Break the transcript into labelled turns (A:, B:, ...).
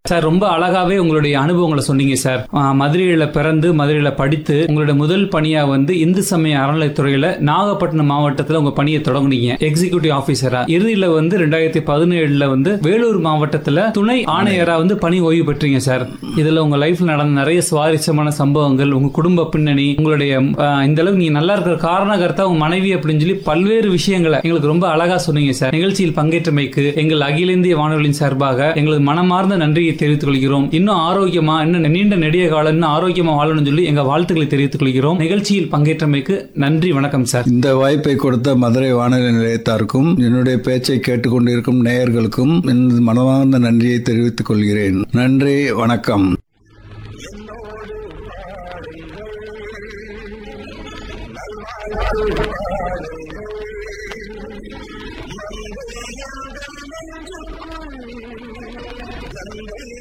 A: sir ரொம்ப அழகாவே உங்களுடைய அனுபவங்களை சொன்னீங்க சார் ஆஹ் மதுரையில பிறந்து மதுரையில படித்து உங்களுடைய முதல் பணியா வந்து இந்து சமய அறநிலைத்துறையில நாகப்பட்டினம் மாவட்டத்துல உங்க பணியை தொடங்குனீங்க எக்ஸிகியூட்டிவ் ஆபீசரா இறுதியில வந்து ரெண்டாயிரத்தி பதினேழுல வந்து வேலூர் மாவட்டத்துல துணை ஆணையரா வந்து பணி ஓய்வு பெற்றீங்க சார் இதுல உங்க லைஃப்ல நடந்த நிறைய சுவாரஸ்யமான சம்பவங்கள் உங்க குடும்ப பின்னணி உங்களுடைய ஆஹ், இந்த அளவுக்கு நீங்க நல்லா இருக்கிற காரணகர்த்தா உங்க மனைவி அப்படின்னு சொல்லி பல்வேறு விஷயங்களை எங்களுக்கு ரொம்ப அழகா சொன்னீங்க சார் நிகழ்ச்சியில் பங்கேற்றமைக்கு எங்கள் அகில இந்திய வானொலியின் சார்பாக எங்களது மனமார்ந்த நன்றியை தெரிவித்துக் கொள்கிறோம் இன்னும் ஆரோக்கியமா இன்னும் நீண்ட நெடிய காலம் இன்னும் ஆரோக்கியமா வாழணும்னு சொல்லி எங்க வாழ்த்துக்களை தெரிவித்துக் கொள்கிறோம் நிகழ்ச்சியில் பங்கேற்றமைக்கு நன்றி வணக்கம் சார்
B: இந்த வாய்ப்பை கொடுத்த மதுரை வானொலி நிலையத்தாருக்கும் என்னுடைய பேச்சை கேட்டுக்கொண்டிருக்கும் நேயர்களுக்கும் எனது மனமார்ந்த நன்றியை தெரிவித்துக் கொள்கிறேன் நன்றி வணக்கம்
C: நன்றி